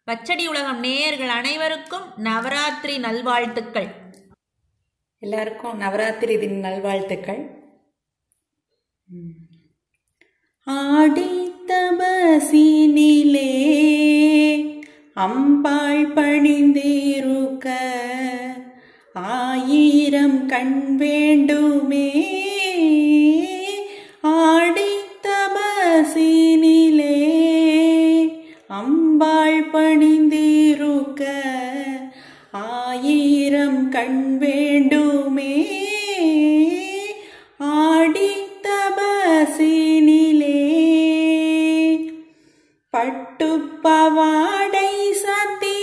பச்சடி உலகம் நேயர்கள் அனைவருக்கும் நவராத்திரி நல்வாழ்த்துக்கள் எல்லாருக்கும் நவராத்திரி தின நல்வாழ்த்துக்கள் ஆடி தபசினிலே அம்பாள் பணிந்தேருக்க ஆயிரம் கண் வேண்டுமே ஆடி தபசினிலே அம்பாள் பணிந்தேருக்க ஆயிரம் கண் வேண்டுமே ஆடி தபசினிலே பட்டுப்பவாடை சத்தி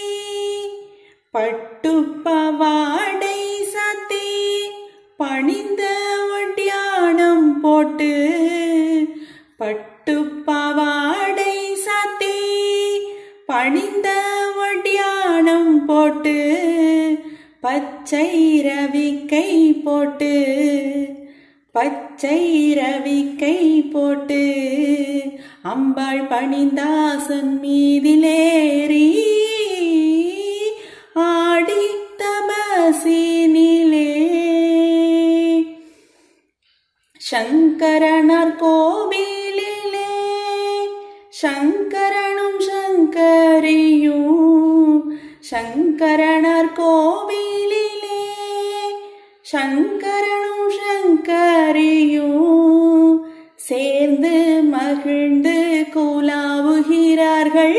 பட்டுப்பவாடை சத்தி பணிந்த ஒட்டியானம் போட்டு பட்டுப்பவாடை சத்தி பணிந்த ஒட்டியானம் போட்டு பச்சை ரவிக்கை போட்டு பச்சை ரவிக்கை போட்டு அம்பாள் பணிந்தாசன் மீதிலேறி ஆடி தபசினிலே சங்கரனார் கோவிலிலே சங்கரனும் சங்கரியும் சங்கரனார் கோவிலிலே சங்கரனும் சங்கரியும் சேர்ந்து மகிழ்ந்து கூலாவுகிறார்கள்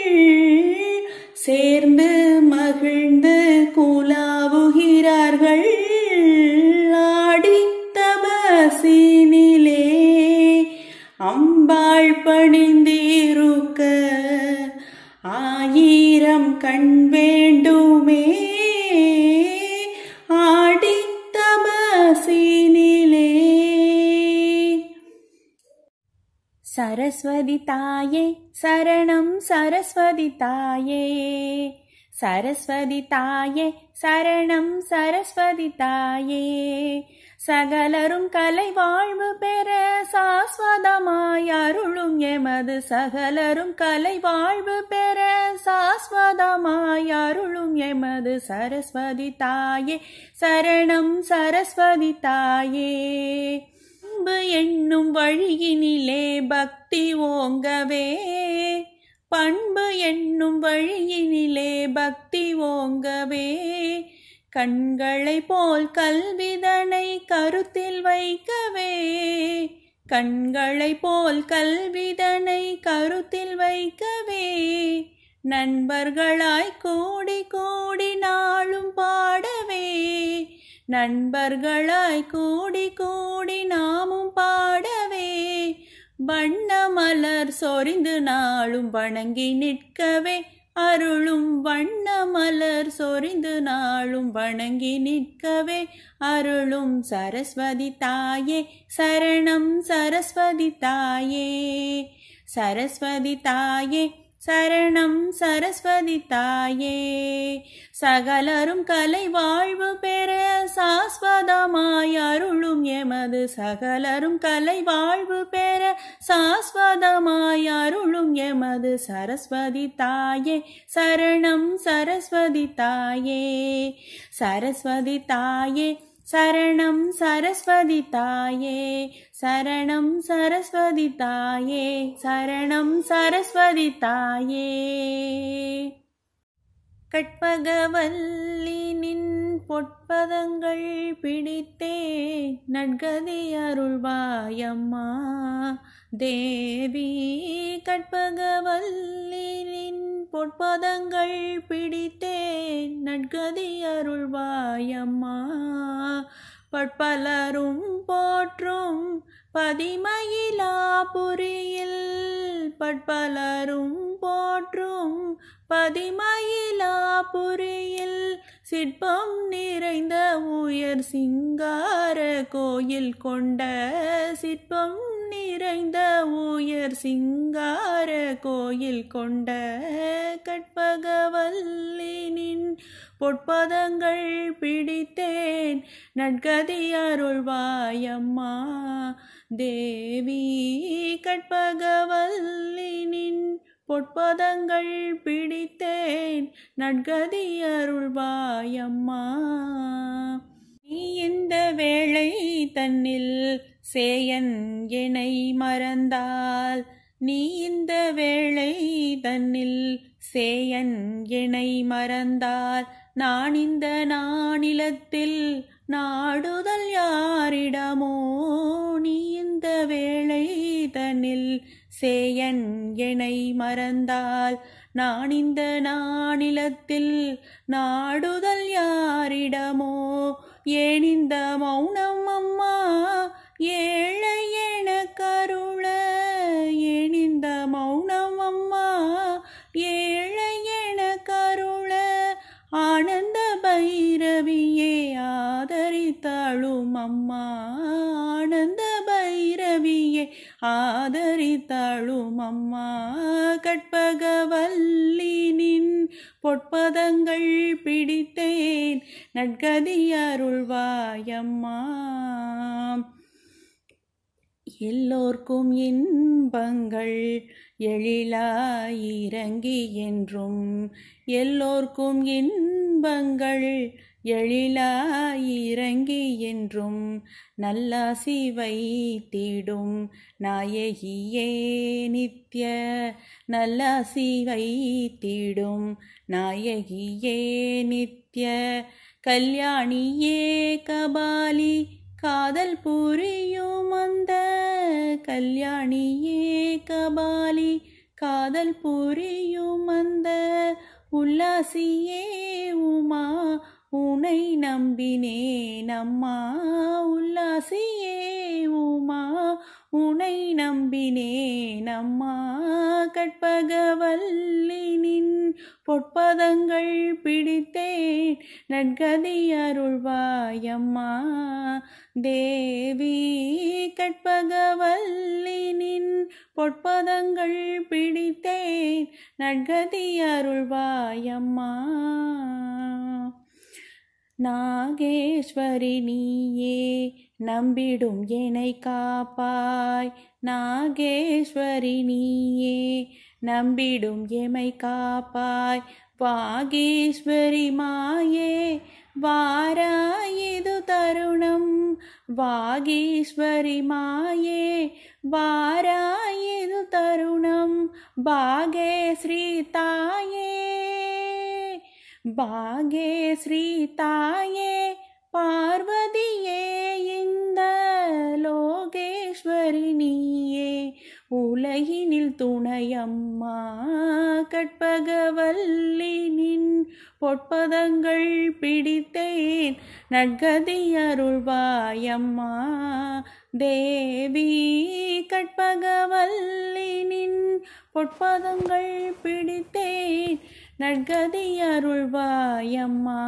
சேர்ந்து மகிழ்ந்து கூலாவுகிறார்கள் ஆடி தபசினிலே அம்பாள் பணிந்தீருக்க ஆயிரம் கண் வேண்டுமே ஆடி தபசினிலே சரஸ்வதி தாயே சரணம் சரஸ்வதி தாயே சரஸ்வதி தாயே சரணம் சரஸ்வதி தாயே சகலரும் கலை வாழ்வு பெற சாஸ்வதமாய் அருளும் எமது சகலரும் கலை வாழ்வு பெற சாஸ்வதமாய் அருளும் எமது சரஸ்வதி தாயே சரணம் சரஸ்வதி தாயே அன்பு என்னும் வழியினிலே பக்தி ஓங்கவே பண்பு என்னும் வழியினிலே பக்தி ஓங்கவே கண்களை போல் கல்விதனை கருத்தில் வைக்கவே கண்களை போல் கல்விதனை கருத்தில் வைக்கவே நண்பர்களாய் கூடி கூடி நாளும் பாடவே நண்பர்களாய் கூடி கூடி நாமும் பாடவே வண்ண மலர் சொரிந்து நாளும் வணங்கி நிற்கவே அருளும் வண்ண மலர் சொரிந்து நாளும் வணங்கி நிற்கவே அருளும் சரஸ்வதி தாயே சரணம் சரஸ்வதி தாயே சரஸ்வதி தாயே சரணம் சரஸ்வதி தாயே சகலரும் கலை வாழ்வு பெற சாஸ்வதமாய் அருளும் எமது சகலரும் கலை வாழ்வு பெற சாஸ்வதமாய் அருளும் எமது சரஸ்வதி தாயே சரணம் சரஸ்வதி தாயே சரஸ்வதி தாயே சரணம் சரஸ்வதி தாயே சரணம் சரஸ்வதி தாயே சரணம் சரஸ்வதி தாயே கற்பகவல்லி நின் பொற்பதங்கள் பிடித்தே நட்கதி அருள்வாயம்மா தேவி கற்பகவல்லி நின் பொற்பதங்கள் பிடித்தே நட்கதி அருள்வாயம்மா பட்பலரும் போற்றும் பதிமயிலாபுரியில் பட்பலரும் போற்றும் பதிமயிலாபுரியில் சிற்பம் நிறைந்த உயர் சிங்கார கோயில் கொண்ட சிற்பம் நிறைந்த உயர் சிங்கார கோயில் கொண்ட கற்பகவல்லினின் பொற்பதங்கள் பிடித்தேன் நட்கதி அருள்வாயம்மா தேவி கற்பகவல்லினின் பொற்பதங்கள் பிடித்தேன் நட்கதி அருள்வாயம்மா நீ இந்த வேளை தன்னில் சேயன் என்னை மறந்தால் நீ இந்த வேளை தன்னில் சேயன் என்னை மறந்தால் நான் இந்த நானிலத்தில் நாடுதல் யாரிடமோ நீ இந்த வேளை தன்னில் சேயன் என்னை மறந்தால் நான் இந்த நானிலத்தில் நாடுதல் யாரிடமோ ஏன் இந்த மௌனம் அம்மா ஏழை என கருள ஏன் இந்த மௌனம் அம்மா ஏழை என கருள ஆனந்த பைரவியே ஆதரித்தாளும் அம்மா ஆனந்த பைரவியே ஆதரித்தாளும் அம்மா கற்பகவல்லினின் பொற்பதங்கள் பிடித்தேன் நட்கதி அருள்வாயம்மா எல்லோர்க்கும் இன்பங்கள் எழிலாயிரங்கி என்றும் எல்லோர்க்கும் இன்பங்கள் எழிலாயிரங்கி என்றும் நல்லாசி வைத்திடும் நாயகியே நித்ய நல்லாசி வைத்திடும் நாயகியே நித்ய கல்யாணியே கபாலி காதல் புரியும் அந்த கல்யாணியே கபாலி காதல் புரியும் அந்த உல்லாசியே உமா உனை நம்பினேன் அம்மா உல்லாசியே உமா உனை நம்பினேன் அம்மா கற்பகவல்லினின் பொற்பதங்கள் பிடித்தேன் நட்கதி அருள்வாயம்மா தேவி கற்பகவல்லினின் பொற்பதங்கள் பிடித்தேன் நட்கதி அருள்வாயம்மா நாகேஸ்வரி நீயே நம்பிடும் என்னை காப்பாய் நாகேஸ்வரி நீயே நம்பிடும் எமை காப்பாய் வாகீஸ்வரி மாயே வாராயிது தருணம் வாகீஸ்வரி மாயே வாராயிது தருணம் பாகேஸ்ரீ தாயே பாகேஸ்ரீ தாயே பார்வதியே இந்த லோகேஸ்வரி நீயே உலகினில் துணையம்மா கற்பகவல்லினின் பொற்பதங்கள் பிடித்தேன் நட்கதி அருள்வாயம்மா தேவி கற்பகவல்லினின் பொற்பதங்கள் பிடித்தேன் நட்கதி அருள்வாயம்மா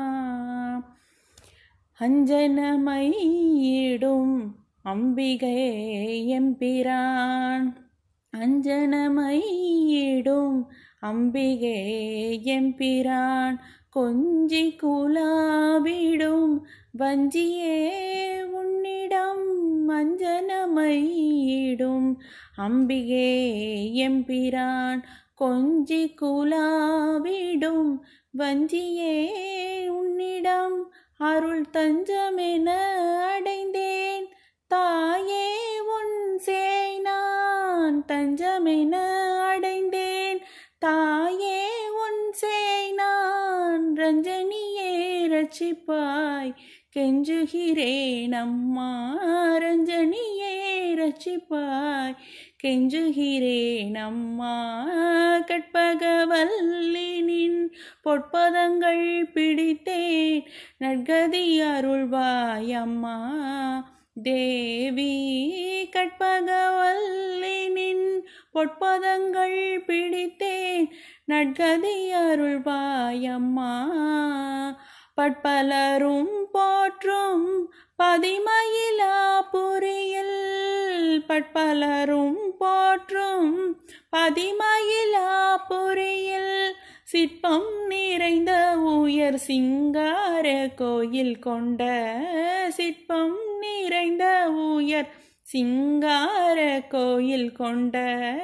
அஞ்சனமையிடும் அம்பிகை எம்பிரான் அஞ்சனமையிடும் அம்பிகை எம்பிரான் கொஞ்சி குலாவிடும் வஞ்சியே உன்னிடம் அஞ்சனமையிடும் அம்பிகே எம்பிரான் கொஞ்சி குலாவிடும் வஞ்சியே உன்னிடம் அருள் தஞ்சமென அடைந்தேன் தாயே உன் சேய் நான் தஞ்சமென அடைந்தேன் தாயே உன் சேய் நான் ரஞ்சனியே ரட்சிப்பாய் கெஞ்சுகிறேன் அம்மா ரஞ்சனியே ரட்சிப்பாய் கெஞ்சுகிறேன் அம்மா கற்பகவல்லினின் பொற்பதங்கள் பிடித்தேன் நட்கதி அருள்வாய் அம்மா தேவி கற்பகவல்லினின் பொற்பதங்கள் பிடித்தேன் நட்கதி அருள்வாய் அம்மா பட்பலரும் போற்றும் பதிமயிலாபுரியில் பட்பலரும் போற்றும் பதிமயிலாபுரியில் சிற்பம் நிறைந்த உயர் சிங்கார கோயில் கொண்ட சிற்பம் நிறைந்த உயர் சிங்கார கோயில் கொண்ட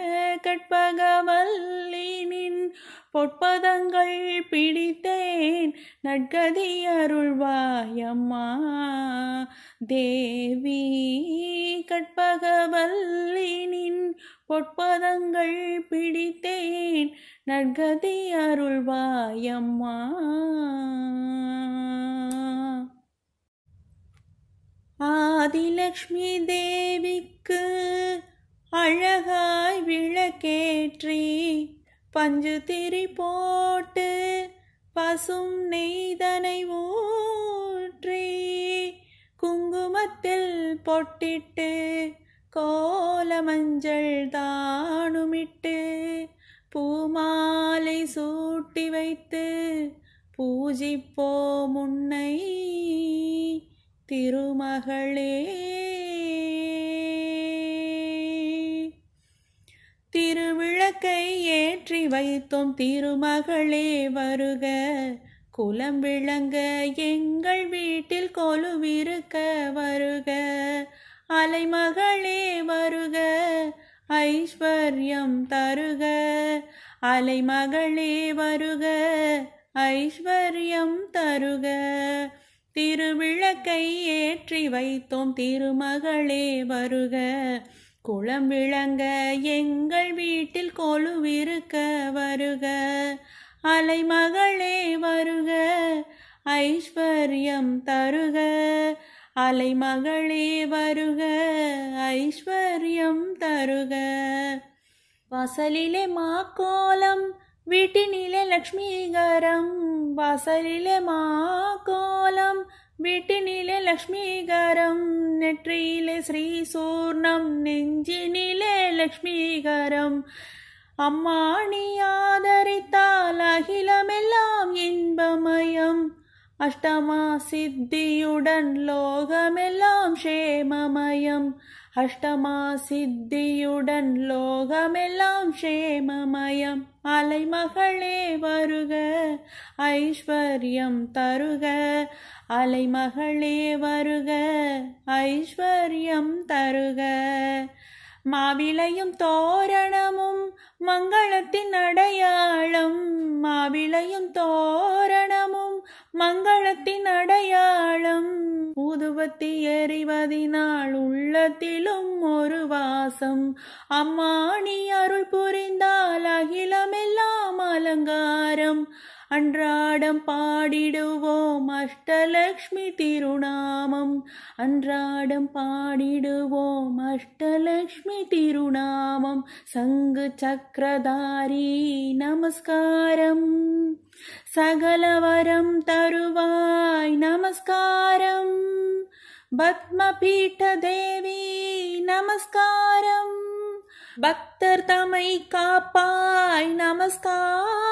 கற்பகவல்லினின் பொற்பதங்கள் பிடித்தேன் நட்கதி அருள்வாயம்மா தேவி கற்பகவல்லினின் பொற்பதங்கள் பிடித்தேன் நட்கதி அருள்வாயம்மா ஆதிலக்ஷ்மி தேவிக்கு அழகாய் விளக்கேற்றி பஞ்சு திரி போட்டு பசும் நெய்தனை ஊற்றி குங்குமத்தில் பொட்டிட்டு கோல மஞ்சள் தானுமிட்டு பூமாலை சூட்டி வைத்து பூஜிப்போம் உன்னை திருமகளே திருவிளக்கை ஏற்றி வைத்தோம் திருமகளே வருக குலம் விளங்க எங்கள் வீட்டில் கொலுவிருக்க வருக அலைமகளே வருக ஐஸ்வர்யம் தருக அலைமகளே வருக ஐஸ்வர்யம் தருக திருவிளக்கை ஏற்றி வைத்தோம் திருமகளே வருக குளம் விளங்க எங்கள் வீட்டில் கொலுவிருக்க வருக அலைமகளே வருக ஐஸ்வர்யம் தருக அலைமகளே வருக ஐஸ்வர்யம் தருக வாசலிலே மாக்கோலம் வீட்டினிலே லக்ஷ்மீகரம் வாசலிலே மாக்கோலம் வீட்டினிலே லக்ஷ்மீகரம் நெற்றியிலே ஸ்ரீ சூர்ணம் நெஞ்சினிலே லக்ஷ்மீகரம் அம்மா நீ ஆதரித்தால் அகிலமெல்லாம் இன்பமயம் அஷ்டமா சித்தியுடன் லோகமெல்லாம் க்ஷேமமயம் அஷ்டமா சித்தியுடன் லோகமெல்லாம் க்ஷேமமயம் அலைமகளே வருக ஐஸ்வர்யம் தருக அலைமகளே வருக ஐஸ்வர்யம் தருக மாவிளையும் தோரணமும் மங்களத்தின் அடையாளம் மாவிளையும் தோரணமும் மங்களத்தின் அடையாளம் ஊதுபத்தி எறிவதினால் உள்ளத்திலும் ஒரு வாசம் அம்மா நீ அருள் புரிந்தால் அகிலமெல்லாம் அலங்காரம் அன்றாடம் பாடிடுவோம் அஷ்டலக்ஷ்மி திருநாமம் அன்றாடம் பாடிடுவோம் அஷ்டலக்ஷ்மி திருநாமம் சங்கு சக்கரதாரி நமஸ்காரம் சகலவரம் தருவாய் நமஸ்காரம் பத்மபீட்ட தேவி நமஸ்காரம் பக்தர் தமை காப்பாய் நமஸ்காரம்